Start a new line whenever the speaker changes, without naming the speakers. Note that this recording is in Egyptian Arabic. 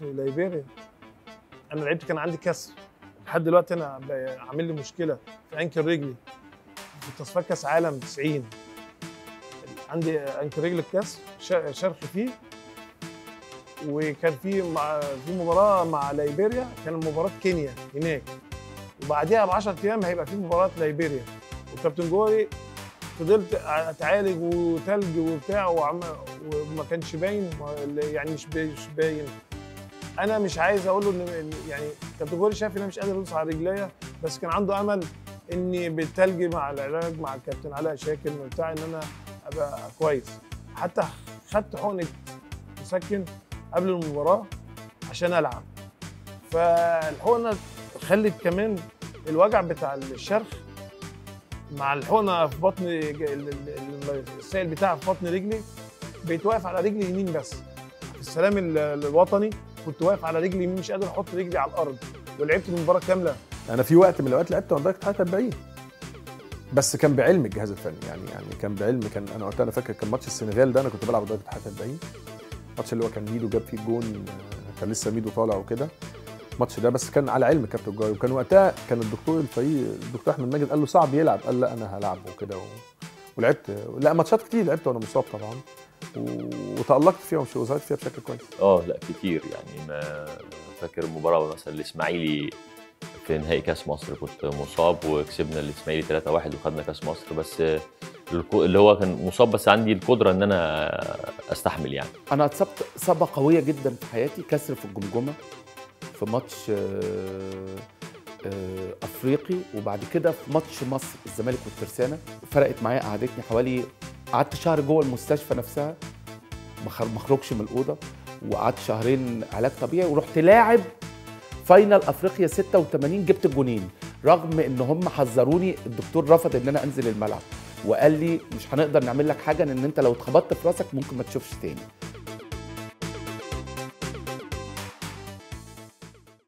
ليبيريا انا لعبت كان عندي كسر لحد دلوقتي انا ب- عامل لي مشكله في انكل رجلي في تصفيات كاس عالم 90 عندي انكل رجل الكسر ش- شرخ فيه وكان في مع في مباراه مع ليبيريا كان مباراه كينيا هناك وبعديها ب 10 ايام هيبقى في مباراه ليبيريا وكابتن جوري فضلت اتعالج وتلج وبتاع وعم وما كانش باين يعني مش باين مش باين انا مش عايز اقول له ان إن- يعني كابتن جوري شايف ان انا مش قادر ادوس على رجليا بس كان عنده امل اني بالتلج مع العلاج مع الكابتن علاء شاكر بتاع ان انا ابقى كويس حتى خدت حقنه مسكن قبل المباراه عشان العب فالحقنه خلت كمان الوجع بتاع الشرخ مع الحقنه في بطن ج- ال- ال- السائل بتاعها في بطن رجلي بقيت واقف على رجلي يمين بس في السلام ال- الوطني كنت واقف على رجلي يمين مش قادر احط رجلي على الارض ولعبت المباراه كامله
انا في وقت من الاوقات لعبت وانا درجه حراره 40 بس كان بعلم الجهاز الفني يعني يعني كان بعلم كان انا وقتها انا فاكر كان ماتش السنغال ده انا كنت بلعب درجه حراره 40 الماتش اللي هو كان ميدو جاب فيه الجون آه، كان لسه ميدو طالع وكده الماتش ده بس كان على علم كابتن جاي وكان وقتها كان الدكتور الفريق الدكتور احمد ماجد قال له صعب يلعب قال لا انا هلعب وكده و... ولعبت لا ماتشات كتير لعبت وانا مصاب طبعا و... وتالقت فيها ومش وظهرت فيها بشكل كويس
اه لا كتير يعني ما فاكر مباراه مثلا الاسماعيلي في نهائي كاس مصر كنت مصاب وكسبنا الاسماعيلي 3-1 وخدنا كاس مصر بس الكو- اللي هو كان مصاب بس عندي القدره ان انا استحمل يعني
انا اتصبت اصابه قويه جدا في حياتي كسر في الجمجمه في ماتش آه، آه، افريقي وبعد كده في ماتش مصر الزمالك والترسانه فرقت معايا قعدتني حوالي قعدت شهر جوه المستشفى نفسها ما خر- ما اخرجش من الاوضه وقعدت شهرين علاج طبيعي ورحت لاعب فاينل افريقيا 86 جبت الجونين رغم ان هم حذروني الدكتور رفض ان انا انزل الملعب وقال لي مش هنقدر نعمل لك حاجه لان انت لو اتخبطت في راسك ممكن ما تشوفش تاني